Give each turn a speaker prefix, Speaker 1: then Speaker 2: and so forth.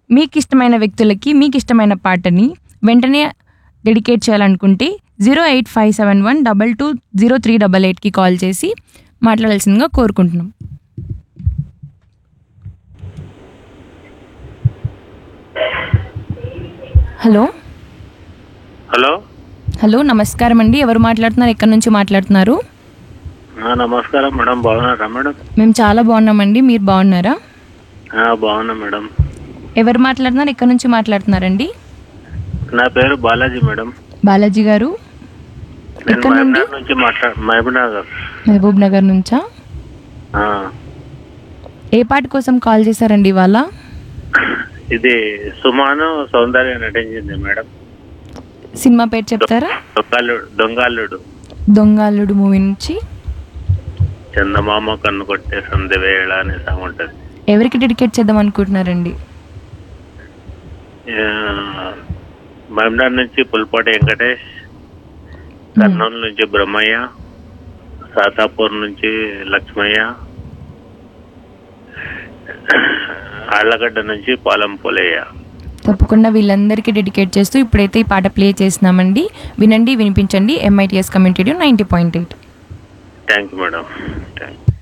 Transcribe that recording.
Speaker 1: మీకు ఇష్టమైన వ్యక్తులకి మీకు ఇష్టమైన పాటని వెంటనే డెడికేట్ చేయాలనుకుంటే zero eight five seven one double two zero three double ఎయిట్కి కాల్ చేసి మాట్లాడాల్సిందిగా కోరుకుంటున్నాం హలో
Speaker 2: హలో
Speaker 1: హలో నమస్కారం అండి ఎవరు మాట్లాడుతున్నారు ఎక్కడి నుంచి మాట్లాడుతున్నారు
Speaker 2: ఆ, నమస్కారం మేడం బాగున్నారా మేడం
Speaker 1: మేము చాలా బాగున్నామండి మీరు బాగున్నారా
Speaker 2: ఆ, బాగున్నా మేడం
Speaker 1: ఎవరు మాట్లాడుతున్నారు ఎక్కడి నుంచి మాట్లాడుతున్నారండి
Speaker 2: నా పేరు బాలాజీ మేడం
Speaker 1: బాలాజీ గారు
Speaker 2: నేను
Speaker 1: ఎక్కడి నుండి
Speaker 2: మహబూబ్నగర్ నుంచి మాట్లా మహబూబ్నగర్
Speaker 1: మహబూబ్ నగర్ నుంచా
Speaker 2: ఆ,
Speaker 1: ఏ పాట కోసం కాల్ చేశారండి ఇవాళ
Speaker 2: ఇది సుమాను సౌందర్య నటించింది మేడం
Speaker 1: సినిమా పేరు చెప్తారా
Speaker 2: దొంగల్లుడు దొంగల్లుడు
Speaker 1: దొంగల్లుడు మూవీ నుంచి
Speaker 2: చందమామ కన్ను కొట్టే సందవేళ అనే సాంగ్ ఉంటుంది
Speaker 1: ఎవరికి డెడికేట్ చేద్దాం అనుకుంటున్నారండి
Speaker 2: ఆ, మహబూబ్నగర్ నుంచి పుల్పాటి వెంకటేష్ కర్నూలు నుంచి బ్రహ్మయ్య సాతాపూర్ నుంచి లక్ష్మయ్య ఆళ్ళగడ్డ నుంచి పాలం పొలయ్య
Speaker 1: తప్పకుండా వీళ్ళందరికీ డెడికేట్ చేస్తూ ఇప్పుడైతే ఈ పాట ప్లే చేసినామండి వినండి వినిపించండి MITS community ninety point eight
Speaker 2: thank you madam thank